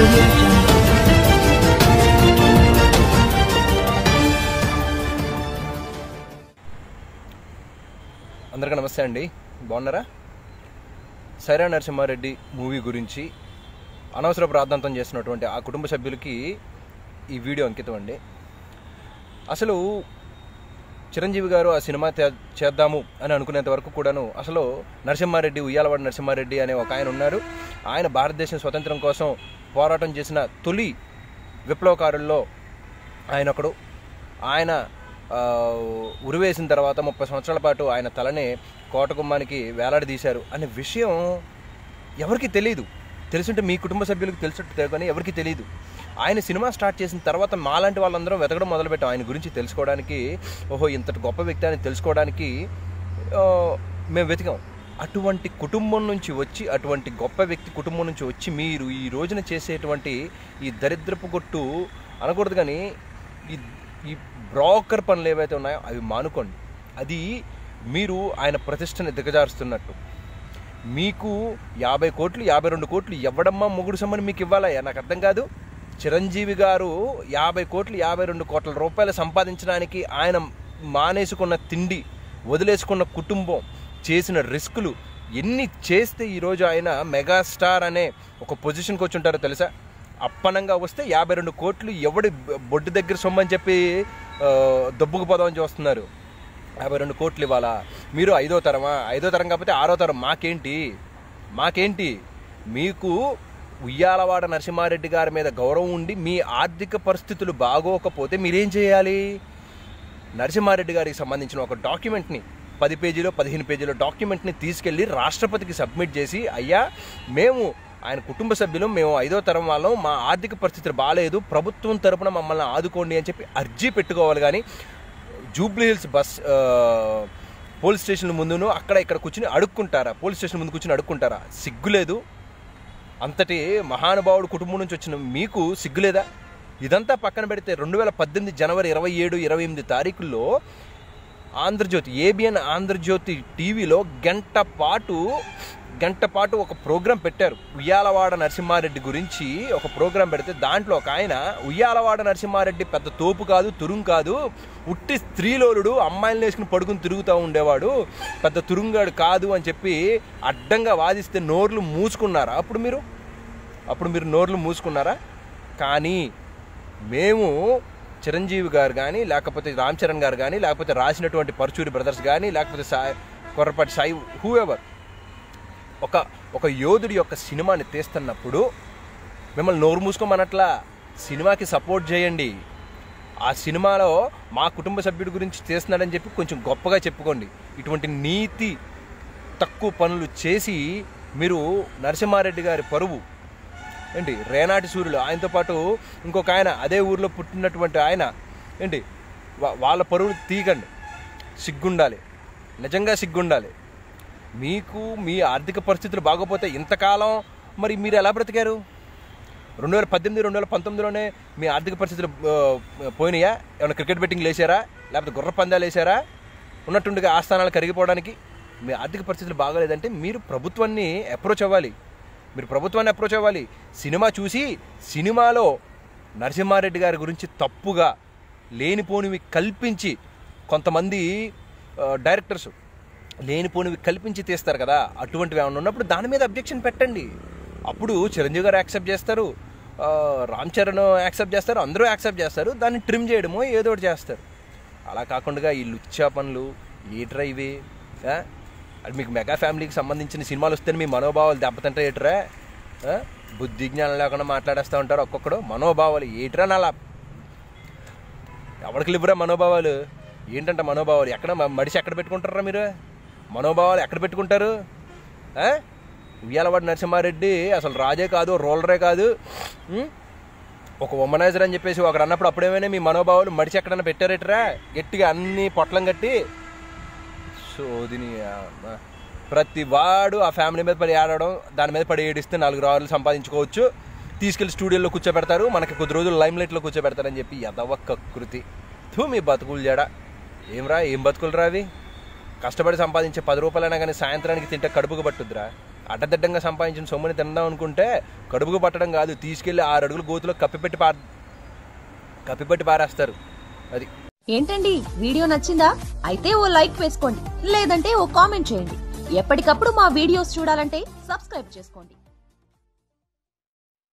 audio jungle. అందరికీ నమస్తే అండి బాగున్నారా సైరా నరసింహారెడ్డి మూవీ గురించి అనవసర ప్రార్థాంతం చేస్తున్నటువంటి ఆ కుటుంబ సభ్యులకి ఈ వీడియో అంకితం అండి అసలు చిరంజీవి గారు ఆ సినిమా తే- చేద్దాము అని అనుకునేంత వరకు కూడాను అసలు నరసింహారెడ్డి ఉయ్యాలవాడ నరసింహారెడ్డి అనే ఒక ఆయన ఉన్నారు ఆయన భారతదేశం స్వతంత్రం కోసం పోరాటం చేసిన తొలి విప్లవకారుల్లో ఆయన ఒకడు ఆయన ఆ, ఉరివేసిన తర్వాత ముప్పై సంవత్సరాల పాటు ఆయన తలని కోటగుమ్మానికి వేలాడదీశారు అనే విషయం ఎవరికి తెలియదు తెలుసుంటే మీ కుటుంబ సభ్యులకు తెలుసుంటే కానీ ఎవరికి తెలియదు ఆయన సినిమా స్టార్ట్ చేసిన తర్వాత మాలాంటి వాళ్ళందరం వెతకడం మొదలుపెట్టాం ఆయన గురించి తెలుసుకోవడానికి ఓహో ఇంతటి గొప్ప వ్యక్తి అని తెలుసుకోవడానికి ఆ, మేము వెతికాం అటువంటి కుటుంబం నుంచి వచ్చి అటువంటి గొప్ప వ్యక్తి కుటుంబం నుంచి వచ్చి మీరు ఈ రోజున చేసేటువంటి ఈ దరిద్రపు కొట్టు అనకూడదు కానీ ఈ ఈ బ్రోకర్ పనులు ఏవైతే ఉన్నాయో అవి మానుకోండి అది మీరు ఆయన ప్రతిష్టని దిగజారుస్తున్నట్టు మీకు యాభై కోట్లు యాభై రెండు కోట్లు ఇవ్వడమ్మా మొగుడు సమ్మని మీకు ఇవ్వాలయ్యా నాకు అర్థం కాదు చిరంజీవి గారు యాభై కోట్లు యాభై రెండు కోట్ల రూపాయలు సంపాదించడానికి ఆయన మానేసుకున్న తిండి వదిలేసుకున్న కుటుంబం చేసిన రిస్కులు ఎన్ని చేస్తే ఈరోజు ఆయన మెగాస్టార్ అనే ఒక పొజిషన్కి వచ్చి ఉంటారో తెలుసా అప్పనంగా వస్తే యాభై రెండు కోట్లు ఎవడి బొడ్డు దగ్గర సొమ్మని చెప్పి ఆ, దొబ్బుకు పోదామని చూస్తున్నారు యాభై రెండు కోట్లు ఇవ్వాలా మీరు ఐదో తరమా ఐదో తరం కాకపోతే ఆరో తరం మాకేంటి మాకేంటి మీకు ఉయ్యాలవాడ నరసింహారెడ్డి గారి మీద గౌరవం ఉండి మీ ఆర్థిక పరిస్థితులు బాగోకపోతే మీరేం చేయాలి నరసింహారెడ్డి గారికి సంబంధించిన ఒక డాక్యుమెంట్ని పది పేజీలో పదిహేను పేజీలో డాక్యుమెంట్ని తీసుకెళ్ళి రాష్ట్రపతికి సబ్మిట్ చేసి అయ్యా మేము ఆయన కుటుంబ సభ్యులు మేము ఐదో తరం వాళ్ళం మా ఆర్థిక పరిస్థితులు బాగాలేదు ప్రభుత్వం తరపున మమ్మల్ని ఆదుకోండి అని చెప్పి అర్జీ పెట్టుకోవాలి కానీ జూబ్లీ హిల్స్ బస్ ఆ, పోలీస్ స్టేషన్ ముందును అక్కడ ఇక్కడ కూర్చుని అడుక్కుంటారా పోలీస్ స్టేషన్ ముందు కూర్చుని అడుక్కుంటారా సిగ్గులేదు అంతటి మహానుభావుడు కుటుంబం నుంచి వచ్చిన మీకు సిగ్గులేదా ఇదంతా పక్కన పెడితే రెండు వేల పద్దెనిమిది జనవరి ఇరవై ఏడు ఇరవై ఎనిమిది తారీఖుల్లో ఆంధ్రజ్యోతి ఏబిఎన్ ఆంధ్రజ్యోతి టీవీలో గంట పాటు గంట పాటు ఒక ప్రోగ్రాం పెట్టారు ఉయ్యాలవాడ నరసింహారెడ్డి గురించి ఒక ప్రోగ్రాం పెడితే దాంట్లో ఒక ఆయన ఉయ్యాలవాడ నరసింహారెడ్డి పెద్ద తోపు కాదు తురుం కాదు ఉట్టి స్త్రీలోలుడు అమ్మాయిలను వేసుకుని పడుకుని తిరుగుతూ ఉండేవాడు పెద్ద తురుంగాడు కాదు అని చెప్పి అడ్డంగా వాదిస్తే నోర్లు మూసుకున్నారా అప్పుడు మీరు అప్పుడు మీరు నోర్లు మూసుకున్నారా కానీ మేము చిరంజీవి గారు కానీ లేకపోతే రామ్ చరణ్ గారు కానీ లేకపోతే రాసినటువంటి పరచూరి బ్రదర్స్ కానీ లేకపోతే సాయి కొర్రపాటి సాయి హూ ఎవర్ ఒక ఒక యోధుడి యొక్క సినిమాని తీస్తున్నప్పుడు మిమ్మల్ని నోరు మూసుకోమనట్లా సినిమాకి సపోర్ట్ చేయండి ఆ సినిమాలో మా కుటుంబ సభ్యుడి గురించి చేస్తున్నాడని చెప్పి కొంచెం గొప్పగా చెప్పుకోండి ఇటువంటి నీతి తక్కువ పనులు చేసి మీరు నరసింహారెడ్డి గారి పరువు ఏంటి రేనాటి సూర్యులు ఆయనతో పాటు ఇంకొక ఆయన అదే ఊర్లో పుట్టినటువంటి ఆయన ఏంటి వా- వాళ్ళ పరువులు తీయకండి సిగ్గుండాలి నిజంగా సిగ్గుండాలి మీకు మీ ఆర్థిక పరిస్థితులు బాగోపోతే ఇంతకాలం మరి మీరు ఎలా బ్రతికారు రెండు వేల పద్దెనిమిది రెండు వేల పంతొమ్మిదిలోనే మీ ఆర్థిక పరిస్థితులు ఆ, పోయినాయా ఏమైనా క్రికెట్ బెట్టింగ్లు వేసారా లేకపోతే గుర్ర పందాలు వేసారా ఉన్నట్టుండిగా ఆస్థానాలు కరిగిపోవడానికి మీ ఆర్థిక పరిస్థితులు బాగోలేదంటే మీరు ప్రభుత్వాన్ని అప్రోచ్ అవ్వాలి మీరు ప్రభుత్వాన్ని అప్రోచ్ అవ్వాలి సినిమా చూసి సినిమాలో నరసింహారెడ్డి గారి గురించి తప్పుగా లేనిపోనివి కల్పించి కొంతమంది ఆ, డైరెక్టర్స్ లేనిపోనివి కల్పించి తీస్తారు కదా అటువంటివి ఏమైనా ఉన్నప్పుడు దాని మీద అబ్జెక్షన్ పెట్టండి అప్పుడు చిరంజీవి గారు యాక్సెప్ట్ చేస్తారు ఆ, రామ్ చరణ్ యాక్సెప్ట్ చేస్తారు అందరూ యాక్సెప్ట్ చేస్తారు దాన్ని ట్రిమ్ చేయడమో ఏదో ఒకటి చేస్తారు అలా కాకుండా ఈ లుచ్చా పనులు ఏట్రా ఇవి ఆ? అది మీకు మెగా ఫ్యామిలీకి సంబంధించిన సినిమాలు వస్తేనే మీ మనోభావాలు దెబ్బతింటే ఏట్రా ఆ? బుద్ధి జ్ఞానం లేకుండా మాట్లాడేస్తూ ఉంటారు ఒక్కొక్కడు మనోభావాలు ఏట్రా నాలా ఎవరికి ఇవ్వరా మనోభావాలు ఏంటంటే మనోభావాలు ఎక్కడ మ- మడిసి ఎక్కడ పెట్టుకుంటారా మీరు మనోభావాలు ఎక్కడ పెట్టుకుంటారు ఆ? ఉయ్యాలవాడి నరసింహారెడ్డి అసలు రాజే కాదు రోలరే కాదు ఉం? ఒక ఉమనైజర్ అని చెప్పేసి ఒకడు అన్నప్పుడు అప్పుడేమైనా మీ మనోభావాలు మడిచి ఎక్కడన్నా పెట్టారేట్రా గట్టిగా అన్ని పొట్లం కట్టి సోదిని అమ్మ. ప్రతి వాడు ఆ ఫ్యామిలీ మీద పడి ఆడడం దాని మీద పడి ఏడిస్తే నాలుగు రాళ్ళు సంపాదించుకోవచ్చు తీసుకెళ్లి స్టూడియోలో కూర్చోబెడతారు మనకి కొద్ది రోజులు లైమ్ లైట్లో కూర్చోబెడతారని చెప్పి ఎదవ కృతి తూ మీ బతుకులు జడ ఏమ్రా ఏం బతుకులు రా అవి కష్టపడి సంపాదించే పది రూపాయలైనా కానీ సాయంత్రానికి తింటే కడుపుకు పట్టుద్దిరా అడ్డదిడ్డంగా సంపాదించిన సొమ్ముని తిందాం అనుకుంటే కడుపుకు పట్టడం కాదు తీసుకెళ్లి ఆరు అడుగులు గోతులో కప్పిపెట్టి పా కప్పిపెట్టి పారేస్తారు అది ఏంటండి వీడియో నచ్చిందా అయితే ఓ లైక్ వేసుకోండి లేదంటే ఓ కామెంట్ చేయండి ఎప్పటికప్పుడు మా వీడియోస్ చూడాలంటే సబ్స్క్రైబ్ చేసుకోండి